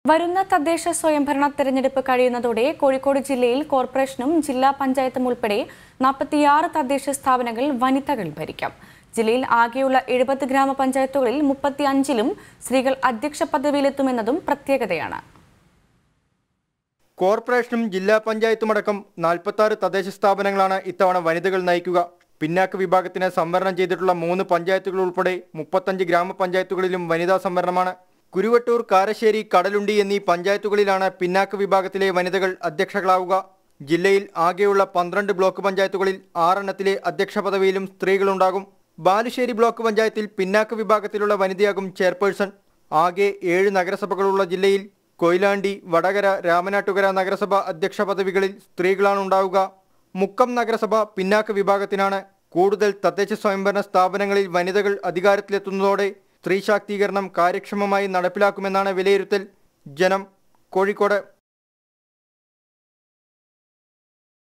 വരുന്ന തദ്ദേശ സ്വയംഭരണ തെരഞ്ഞെടുപ്പ് കഴിയുന്നതോടെ കോഴിക്കോട് ജില്ലയിൽ കോർപ്പറേഷനും ജില്ലാ പഞ്ചായത്തും ഉൾപ്പെടെ നാൽപ്പത്തിയാറ് തദ്ദേശ സ്ഥാപനങ്ങൾ വനിതകൾ ഭരിക്കാം ജില്ലയിൽ ആകെയുള്ള എഴുപത് ഗ്രാമപഞ്ചായത്തുകളിൽ മുപ്പത്തിയഞ്ചിലും സ്ത്രീകൾ അധ്യക്ഷ പദവിയിലെത്തുമെന്നതും പ്രത്യേകതയാണ് കോർപ്പറേഷനും ജില്ലാ പഞ്ചായത്തുമടക്കം നാൽപ്പത്തി തദ്ദേശ സ്ഥാപനങ്ങളാണ് ഇത്തവണ വനിതകൾ നയിക്കുക പിന്നാക്ക വിഭാഗത്തിന് സംവരണം ചെയ്തിട്ടുള്ള മൂന്ന് പഞ്ചായത്തുകൾ ഉൾപ്പെടെ മുപ്പത്തഞ്ച് ഗ്രാമപഞ്ചായത്തുകളിലും വനിതാ സംവരണമാണ് കുരുവട്ടൂർ കാരശ്ശേരി കടലുണ്ടി എന്നീ പഞ്ചായത്തുകളിലാണ് പിന്നാക്ക വിഭാഗത്തിലെ വനിതകൾ അധ്യക്ഷകളാവുക ജില്ലയിൽ ആകെയുള്ള പന്ത്രണ്ട് ബ്ലോക്ക് പഞ്ചായത്തുകളിൽ ആറെണ്ണത്തിലെ അധ്യക്ഷ പദവിയിലും സ്ത്രീകളുണ്ടാകും ബാലുശ്ശേരി ബ്ലോക്ക് പഞ്ചായത്തിൽ പിന്നാക്ക വിഭാഗത്തിലുള്ള വനിതയാകും ചെയർപേഴ്സൺ ആകെ ഏഴ് നഗരസഭകളുള്ള ജില്ലയിൽ കൊയിലാണ്ടി വടകര രാമനാട്ടുകര നഗരസഭ അധ്യക്ഷ പദവികളിൽ സ്ത്രീകളാണ് ഉണ്ടാവുക മുക്കം നഗരസഭ പിന്നാക്ക വിഭാഗത്തിനാണ് കൂടുതൽ തദ്ദേശ സ്വയംഭരണ സ്ഥാപനങ്ങളിൽ വനിതകൾ അധികാരത്തിലെത്തുന്നതോടെ സ്ത്രീ ശാക്തീകരണം കാര്യക്ഷമമായി നടപ്പിലാക്കുമെന്നാണ് വിലയിരുത്തൽ ജനം കോഴിക്കോട്